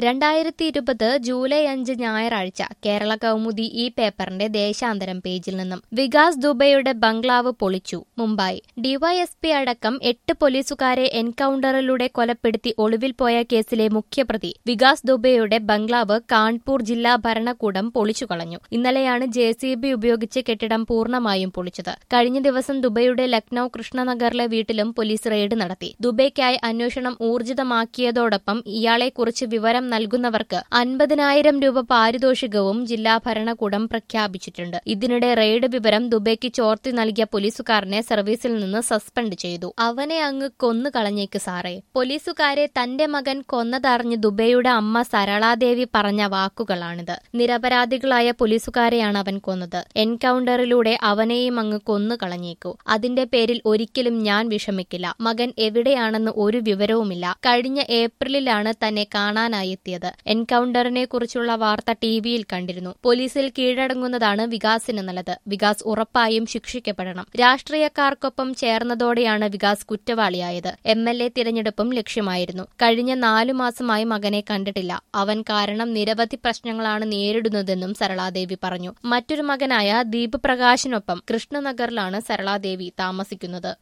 രണ്ടായിരത്തി ഇരുപത് ജൂലൈ അഞ്ച് ഞായറാഴ്ച കേരള കൗമുദി ഈ പേപ്പറിന്റെ ദേശാന്തരം പേജിൽ നിന്നും വികാസ് ദുബെയുടെ ബംഗ്ലാവ് പൊളിച്ചു മുംബൈ ഡിവൈഎസ്പി അടക്കം എട്ട് പോലീസുകാരെ എൻകൌണ്ടറിലൂടെ കൊലപ്പെടുത്തി ഒളിവിൽ പോയ കേസിലെ മുഖ്യപ്രതി വികാസ് ദുബെയുടെ ബംഗ്ലാവ് കാൺപൂർ ജില്ലാ ഭരണകൂടം പൊളിച്ചു കളഞ്ഞു ഇന്നലെയാണ് ജെ സി ബി ഉപയോഗിച്ച് കെട്ടിടം പൂർണ്ണമായും പൊളിച്ചത് കഴിഞ്ഞ ദിവസം ദുബൈയുടെ ലക്നൌ കൃഷ്ണനഗറിലെ വീട്ടിലും പോലീസ് റെയ്ഡ് നടത്തി ദുബൈക്കായി അന്വേഷണം ഊർജിതമാക്കിയതോടൊപ്പം ഇയാളെക്കുറിച്ച് വിവരം നൽകുന്നവർക്ക് അൻപതിനായിരം രൂപ പാരിതോഷികവും ജില്ലാ ഭരണകൂടം പ്രഖ്യാപിച്ചിട്ടുണ്ട് ഇതിനിടെ റെയ്ഡ് വിവരം ദുബൈക്ക് ചോർത്തി നൽകിയ പോലീസുകാരനെ സർവീസിൽ നിന്ന് സസ്പെൻഡ് ചെയ്തു അവനെ അങ്ങ് കൊന്നു കളഞ്ഞേക്ക് സാറേ പോലീസുകാരെ തന്റെ മകൻ കൊന്നതറിഞ്ഞ് ദുബൈയുടെ അമ്മ സരളാദേവി പറഞ്ഞ വാക്കുകളാണിത് നിരപരാധികളായ പോലീസുകാരെയാണ് അവൻ കൊന്നത് എൻകൌണ്ടറിലൂടെ അവനെയും അങ്ങ് കൊന്നു കളഞ്ഞേക്കൂ അതിന്റെ പേരിൽ ഒരിക്കലും ഞാൻ വിഷമിക്കില്ല മകൻ എവിടെയാണെന്ന് ഒരു വിവരവുമില്ല കഴിഞ്ഞ ഏപ്രിലിലാണ് തന്നെ കാണാനായെത്തിയത് എൻകൌണ്ടറിനെ കുറിച്ചുള്ള വാർത്ത ടിവിയിൽ കണ്ടിരുന്നു പോലീസിൽ കീഴടങ്ങുന്നതാണ് വികാസിന് നല്ലത് വികാസ് ഉറപ്പായും ശിക്ഷിക്കപ്പെടണം രാഷ്ട്രീയക്കാർക്കൊപ്പം ചേർന്നതോടെയാണ് വികാസ് കുറ്റവാളിയായത് എം എൽ എ തിരഞ്ഞെടുപ്പും ലക്ഷ്യമായിരുന്നു കഴിഞ്ഞ നാലു മാസമായി മകനെ കണ്ടിട്ടില്ല അവൻ കാരണം നിരവധി പ്രശ്നങ്ങളാണ് നേരിടുന്നതെന്നും സരളാദേവി പറഞ്ഞു മറ്റൊരു മകനായ ദീപ് പ്രകാശിനൊപ്പം കൃഷ്ണനഗറിലാണ് സരളാദേവി താമസിക്കുന്നത്